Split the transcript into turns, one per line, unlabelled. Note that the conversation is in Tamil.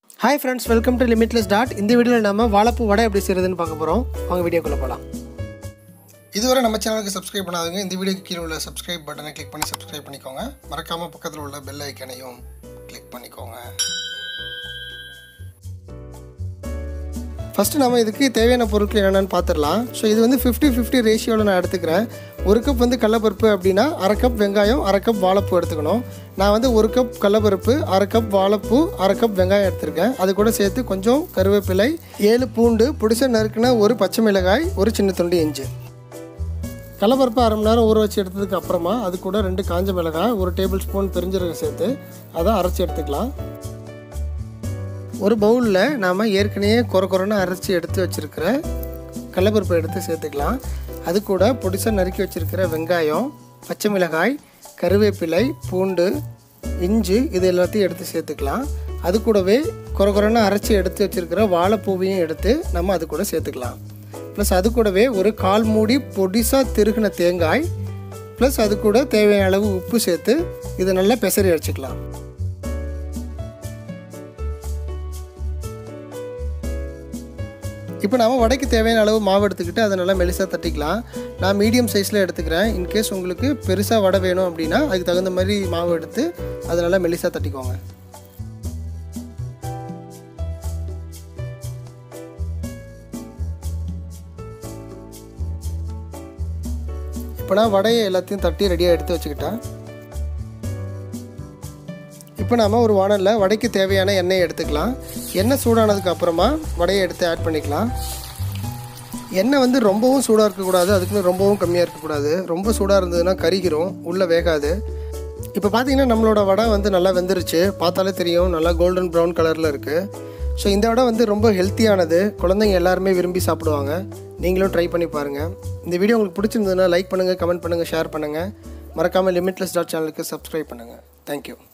hi friends welcome to limitless dot இந்த வீடியோவில் நம்ம வாழைப்பூ வடை எப்படி செய்கிறதுன்னு பார்க்க போகிறோம் அவங்க வீடியோக்குள்ளே போகலாம்
இதுவரை நம்ம சேனலுக்கு சப்ஸ்கிரைப் பண்ணாதவங்க இந்த வீடியோக்கு கீழே உள்ள சப்ஸ்கிரைப் பட்டனை கிளிக் பண்ணி சப்ஸ்கிரைப் பண்ணிக்கோங்க மறக்காமல் பக்கத்தில் உள்ள பெல் ஐக்கனையும் கிளிக் பண்ணிக்கோங்க
ஃபஸ்ட்டு நம்ம இதுக்கு தேவையான பொருட்கள் என்னென்னு பார்த்துடலாம் ஸோ இது வந்து ஃபிஃப்டி ஃபிஃப்டி ரேஷியோவில் நான் எடுத்துக்கிறேன் ஒரு கப் வந்து கடலப்பருப்பு அப்படின்னா அரை கப் வெங்காயம் அரை கப் வாழைப்பூ எடுத்துக்கணும் நான் வந்து ஒரு கப் கடலப்பருப்பு அரை கப் வாழைப்பூ அரை கப் வெங்காயம் எடுத்திருக்கேன் அது கூட சேர்த்து கொஞ்சம் கருவேப்பிலை ஏழு பூண்டு பிடிச்ச நறுக்குன ஒரு பச்சை மிளகாய் ஒரு சின்ன துண்டு இஞ்சி கடலப்பருப்பு அரை மணி நேரம் ஊற வச்சு எடுத்ததுக்கு அப்புறமா அது கூட ரெண்டு காஞ்ச மிளகாய் ஒரு டேபிள் ஸ்பூன் பெருஞ்சீரகம் சேர்த்து அதை அரைச்சி எடுத்துக்கலாம் ஒரு பவுலில் நாம் ஏற்கனவே குறை குறைன்னு அரைச்சி எடுத்து வச்சுருக்கிற கடலப்பருப்பை எடுத்து சேர்த்துக்கலாம் அது கூட பொடிசாக நறுக்கி வச்சுருக்கிற வெங்காயம் பச்சை மிளகாய் கருவேப்பிலை பூண்டு இஞ்சி இது எல்லாத்தையும் எடுத்து சேர்த்துக்கலாம் அது கூடவே குறை குறைன்னு அரைச்சி எடுத்து வச்சுருக்கிற வாழைப்பூவையும் எடுத்து நம்ம அது கூட சேர்த்துக்கலாம் ப்ளஸ் அது கூடவே ஒரு கால் மூடி பொடிசாக திருகின தேங்காய் ப்ளஸ் அது கூட தேவையான அளவு உப்பு சேர்த்து இதை நல்லா பெசரி அடிச்சுக்கலாம் இப்போ நாம வடைக்கு தேவையான அளவு மாவு எடுத்துக்கிட்டு அதை நல்லா மெலிசாக தட்டிக்கலாம் நான் மீடியம் சைஸில் எடுத்துக்கிறேன் இன்கேஸ் உங்களுக்கு பெருசாக வடை வேணும் அப்படின்னா அதுக்கு தகுந்த மாதிரி மாவு எடுத்து அதை நல்லா மெலிசாக தட்டிக்கோங்க இப்போ நான் வடையை எல்லாத்தையும் தட்டி ரெடியாக எடுத்து வச்சுக்கிட்டேன் இப்போ நாம் ஒரு வானலில் வடைக்கு தேவையான எண்ணெயை எடுத்துக்கலாம் எண்ணெய் சூடானதுக்கு அப்புறமா வடையை எடுத்து ஆட் பண்ணிக்கலாம் எண்ணெய் வந்து ரொம்பவும் சூடாக இருக்கக்கூடாது அதுக்குன்னு ரொம்பவும் கம்மியாக இருக்கக்கூடாது ரொம்ப சூடாக இருந்ததுன்னா கரிக்கிறோம் உள்ளே வேகாது இப்போ பார்த்தீங்கன்னா நம்மளோட வடை வந்து நல்லா வெந்துருச்சு பார்த்தாலே தெரியும் நல்லா கோல்டன் ப்ரௌன் கலரில் இருக்குது ஸோ இந்த வடை வந்து ரொம்ப ஹெல்த்தியானது குழந்தைங்க எல்லாருமே விரும்பி சாப்பிடுவாங்க நீங்களும் ட்ரை பண்ணி பாருங்கள் இந்த வீடியோ உங்களுக்கு பிடிச்சிருந்ததுன்னா லைக் பண்ணுங்கள் கமெண்ட் பண்ணுங்கள் ஷேர் பண்ணுங்கள் மறக்காமல் லிமிட்லெஸ் டாட் சேனலுக்கு சப்ஸ்கிரைப் பண்ணுங்கள் தேங்க்யூ